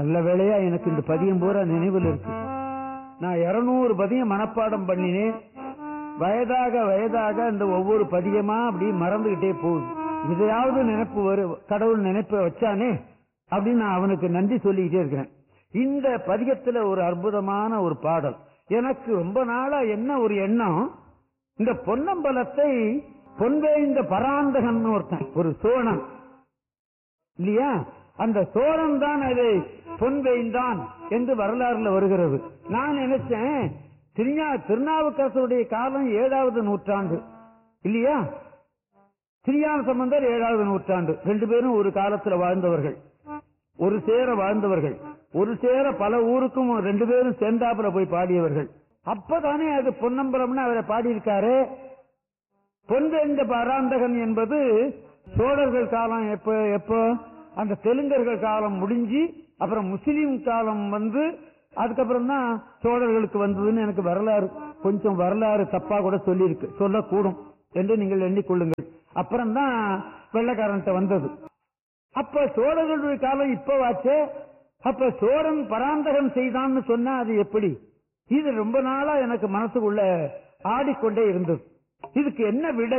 நல்ல வேளையா எனக்கு இந்த பதியம் பூரா நினைவில் இருக்கு நான் இருநூறு பதியம் மனப்பாடம் பண்ணினேன் வயதாக வயதாக இந்த ஒவ்வொரு பதியமா அப்படி மறந்துகிட்டே போகுது இதையாவது நினைப்பு வரும் கடவுள் நினைப்ப வச்சானே அப்படின்னு நான் அவனுக்கு நன்றி சொல்லிக்கிட்டே இருக்கிறேன் இந்த பதிகத்துல ஒரு அற்புதமான ஒரு பாடல் எனக்கு ரொம்ப நாளா என்ன ஒரு எண்ணம் இந்த பொன்னம்பலத்தை பொன்வேய்ந்த பராந்தகன் ஒருத்தன் ஒரு சோழன் இல்லையா அந்த சோழன் தான் அதை பொன்வேய்ந்தான் என்று வரலாறுல வருகிறது நான் நினைச்சேன் திருஞா திருநாவுக்கரசருடைய காலம் ஏழாவது நூற்றாண்டு இல்லையா திருஞான சம்பந்தர் ஏழாவது நூற்றாண்டு ரெண்டு பேரும் ஒரு காலத்துல வாழ்ந்தவர்கள் ஒரு சேர வாழ்ந்தவர்கள் ஒரு சேர பல ஊருக்கும் ரெண்டு பேரும் சேர்ந்தாப்புல போய் பாடியவர்கள் அப்பதானே அது பொன்னம்பலம்னு அவரை பாடியிருக்காரு பொன்வேந்த பராந்தகன் என்பது சோழர்கள் காலம் எப்ப எப்போ அந்த தெலுங்கர்கள் காலம் முடிஞ்சு அப்புறம் முஸ்லீம் காலம் வந்து அதுக்கப்புறம் தான் சோழர்களுக்கு வந்ததுன்னு எனக்கு வரலாறு கொஞ்சம் வரலாறு தப்பா கூட சொல்லியிருக்கு சொல்லக்கூடும் என்று நீங்கள் எண்ணிக்கொள்ளுங்கள் அப்புறம் தான் வெள்ளக்காரன்ட்ட வந்தது அப்ப சோழர்களுடைய காலம் இப்ப வாச்சே அப்ப சோழன் பராந்தகன் செய்தான்னு சொன்னா அது எப்படி இது ரொம்ப நாளா எனக்கு மனசுக்குள்ள ஆடிக்கொண்டே இருந்தது இதுக்கு என்ன விடை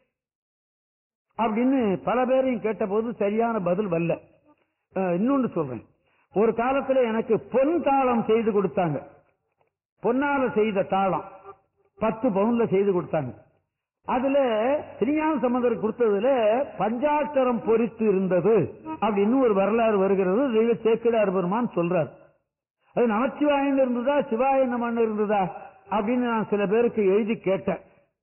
அப்படின்னு பல பேரையும் கேட்டபோது சரியான பதில் வரல அஹ், இன்னொன்னு சொல்றேன் ஒரு காலத்துல எனக்கு பொன் தாளம் செய்து கொடுத்தாங்க பொன்னால செய்த தாளம் பத்து பவுன்ல செய்து கொடுத்தாங்க அதுல திருஞான சம்பந்தர் கொடுத்ததுல பஞ்சாட்சரம் பொறித்து இருந்தது அப்படின்னு ஒரு வரலாறு வருகிறது தெய்வ சேக்கிடார் பெருமான் சொல்றார் அது நமச்சிவாயன் இருந்ததா சிவாய நமன் இருந்ததா அப்படின்னு நான் சில பேருக்கு எழுதி கேட்டேன்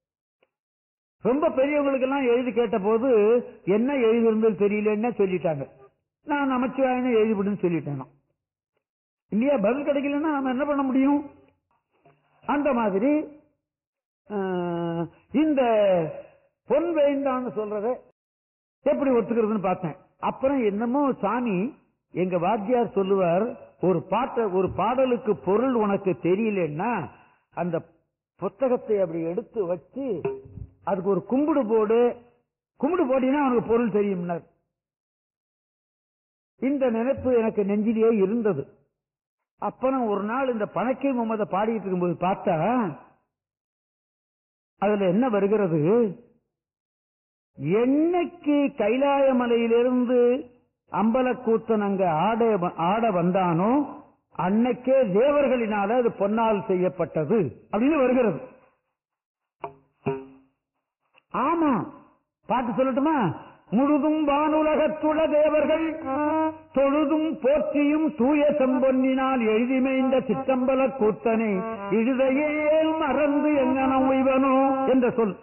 ரொம்ப பெரியவங்களுக்கு எல்லாம் எழுதி கேட்ட போது என்ன எழுதி இருந்தது தெரியலன்னு சொல்லிட்டாங்க நான் நமச்சிவாயனை எழுதிவிடுன்னு சொல்லிட்டேன் நான். இல்லையா பதில் கிடைக்கலன்னா நாம என்ன பண்ண முடியும் அந்த மாதிரி ஆஹ், இந்த பொன் வேண்டான்னு சொல்றத எப்படி ஒத்துக்கிறதுன்னு பார்த்தேன் அப்புறம் என்னமோ சாமி எங்க வாத்தியார் சொல்லுவார் ஒரு பாட்ட ஒரு பாடலுக்கு பொருள் உனக்கு தெரியலன்னா அந்த புத்தகத்தை அப்படி எடுத்து வச்சு அதுக்கு ஒரு கும்பிடு போடு கும்பிடு போட்டீங்கன்னா அவனுக்கு பொருள் தெரியும்னார் இந்த நினைப்பு எனக்கு நெஞ்சிலேயே இருந்தது அப்புறம் ஒரு நாள் இந்த பணக்கை முகமதை பாடிட்டு இருக்கும்போது பார்த்தா அதுல என்ன வருகிறது என்னைக்கு கைலாய மலையிலிருந்து அம்பலக்கூத்தன் அங்க ஆட ஆட வந்தானோ அன்னைக்கே தேவர்களினால அது பொன்னால் செய்யப்பட்டது அப்படின்னு வருகிறது ஆமா பாட்டு சொல்லட்டுமா முழுதும் வானுலகத்துள தேவர்கள் தொழுதும் போற்றியும் தூய செம்பொன்னினால் எழுதிமைந்த சிற்றம்பல கூத்தனை இழுதையே மறந்து எங்கனம் உய்வனோ என்ற சொல்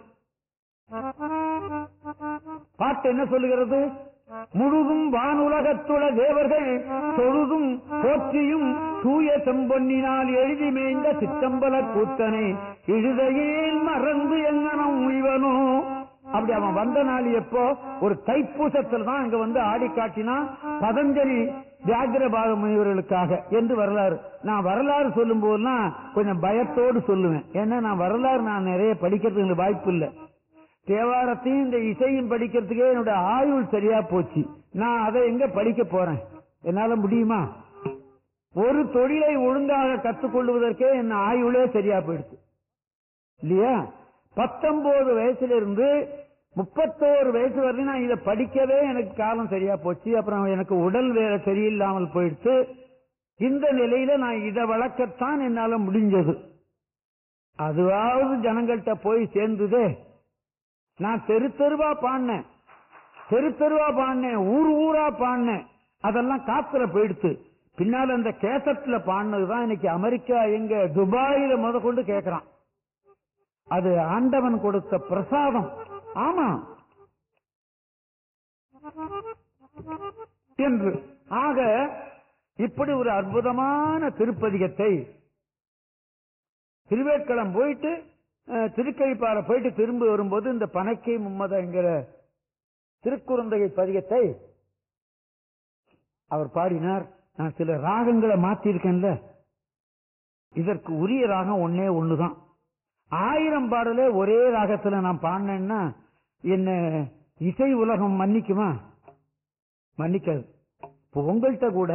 பாட்டு என்ன சொல்லுகிறது முழுதும் வானுலகத்துள தேவர்கள் தொழுதும் போற்றியும் தூய செம்பொன்னினால் எழுதி மேய்ந்த சித்தம்பல கூத்தனை இழுதையில் மறந்து எங்கனம் உய்வனோ அப்படி அவன் வந்த நாள் எப்போ ஒரு தைப்பூசத்தில் தான் அங்க வந்து ஆடி காட்டினா பதஞ்சலி வியாகிரபாக முனிவர்களுக்காக என்று வரலாறு நான் வரலாறு சொல்லும் போதெல்லாம் கொஞ்சம் பயத்தோடு சொல்லுவேன் ஏன்னா நான் வரலாறு நான் நிறைய படிக்கிறதுக்கு எனக்கு வாய்ப்பு இல்லை தேவாரத்தையும் இந்த இசையும் படிக்கிறதுக்கே என்னோட ஆயுள் சரியா போச்சு நான் அதை எங்க படிக்க போறேன் என்னால முடியுமா ஒரு தொழிலை ஒழுங்காக கற்றுக்கொள்வதற்கே என் ஆயுளே சரியா போயிடுச்சு இல்லையா பத்தொன்பது வயசுல இருந்து முப்பத்தோரு வயசு வரையும் நான் இதை படிக்கவே எனக்கு காலம் சரியா போச்சு அப்புறம் எனக்கு உடல் வேற சரியில்லாமல் போயிடுச்சு இந்த நிலையில நான் இதை வளர்க்கத்தான் என்னால முடிஞ்சது அதுவாவது ஜனங்கள்கிட்ட போய் சேர்ந்ததே நான் தெரு தெருவா பாடினேன் தெரு தெருவா பாடினேன் ஊர் ஊரா பாடினேன் அதெல்லாம் காத்துல போயிடுத்து பின்னால அந்த கேசட்ல பாடினதுதான் இன்னைக்கு அமெரிக்கா எங்க துபாயில முத கொண்டு கேக்குறான் அது ஆண்டவன் கொடுத்த பிரசாதம் ஆமா என்று ஆக இப்படி ஒரு அற்புதமான திருப்பதிகத்தை திருவேட்களம் போயிட்டு அஹ், திருக்கழிப்பாறை போயிட்டு திரும்பி வரும்போது இந்த பனைக்கை மும்மதங்கிற திருக்குறுந்தகை பதிகத்தை அவர் பாடினார் நான் சில ராகங்களை மாத்திருக்கேன்ல இதற்கு உரிய ராகம் ஒன்னே ஒண்ணுதான் ஆயிரம் பாடலே ஒரே ராகத்துல நான் பாடினேன்னா என்ன இசை உலகம் மன்னிக்குமா மன்னிக்காது இப்போ உங்கள்கிட்ட கூட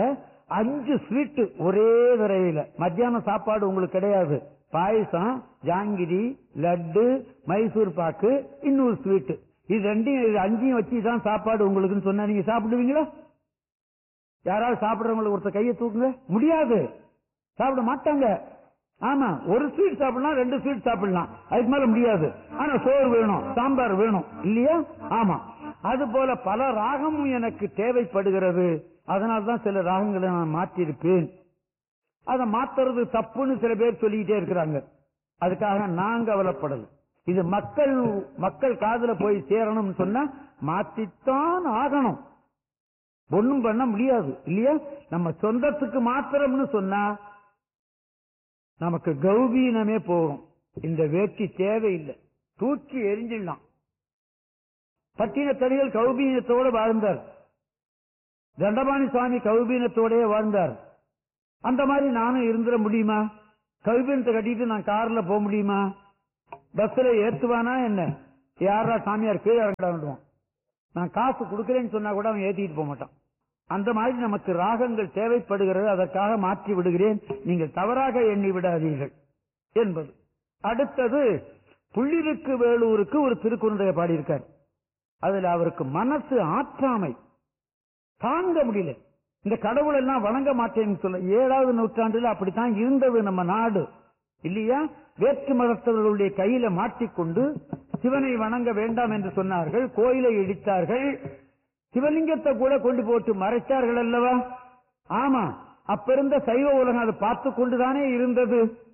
அஞ்சு ஸ்வீட் ஒரே தடவையில மத்தியானம் சாப்பாடு உங்களுக்கு கிடையாது பாயசம் ஜாங்கிரி லட்டு மைசூர் பாக்கு இன்னொரு ஸ்வீட் இது ரெண்டையும் இது அஞ்சையும் வச்சு தான் சாப்பாடு உங்களுக்குன்னு சொன்னா நீங்க சாப்பிடுவீங்களா யாராவது சாப்பிடுறவங்களுக்கு ஒருத்தர் கையை தூக்குங்க முடியாது சாப்பிட மாட்டாங்க ஆமா ஒரு ஸ்வீட் சாப்பிடலாம் ரெண்டு ஸ்வீட் சாப்பிடலாம் அதுக்கு மேல முடியாது ஆனா சோறு வேணும் சாம்பார் வேணும் இல்லையா ஆமா அது போல பல ராகமும் எனக்கு தேவைப்படுகிறது அதனால்தான் சில ராகங்களை நான் மாற்றிருப்பேன் அதை மாத்துறது தப்புன்னு சில பேர் சொல்லிக்கிட்டே இருக்கிறாங்க அதுக்காக நான் கவலைப்படல இது மக்கள் மக்கள் காதுல போய் சேரணும்னு சொன்னா மாத்தித்தான் ஆகணும் ஒண்ணும் பண்ண முடியாது இல்லையா நம்ம சொந்தத்துக்கு மாத்திரம்னு சொன்னா நமக்கு கௌபீனமே போகும் இந்த வேட்கி தேவையில்லை தூக்கி எரிஞ்சிடலாம் பட்டினத்தடிகள் கௌபீனத்தோடு வாழ்ந்தார் தண்டபாணி சுவாமி கௌபீனத்தோடே வாழ்ந்தார் அந்த மாதிரி நானும் இருந்துட முடியுமா கௌபீனத்தை கட்டிட்டு நான் கார்ல போக முடியுமா பஸ்ல ஏத்துவானா என்ன யாரா சாமியார் கீழே இறங்கிடுவான் நான் காசு கொடுக்கறேன்னு சொன்னா கூட அவன் ஏத்திட்டு போக மாட்டான் அந்த மாதிரி நமக்கு ராகங்கள் தேவைப்படுகிறது அதற்காக மாற்றி விடுகிறேன் நீங்கள் தவறாக எண்ணி விடாதீர்கள் என்பது அடுத்தது புள்ளிருக்கு வேலூருக்கு ஒரு திருக்குறளைய பாடியிருக்கார் அதுல அவருக்கு மனசு ஆற்றாமை தாங்க முடியல இந்த கடவுள் எல்லாம் வணங்க மாட்டேன்னு சொல்ல ஏழாவது நூற்றாண்டுல அப்படித்தான் இருந்தது நம்ம நாடு இல்லையா வேற்று மதத்தவர்களுடைய கையில மாட்டிக்கொண்டு சிவனை வணங்க வேண்டாம் என்று சொன்னார்கள் கோயிலை இடித்தார்கள் சிவலிங்கத்தை கூட கொண்டு போட்டு மறைத்தார்கள் அல்லவா ஆமா அப்ப இருந்த சைவ உலகம் அதை பார்த்து கொண்டுதானே இருந்தது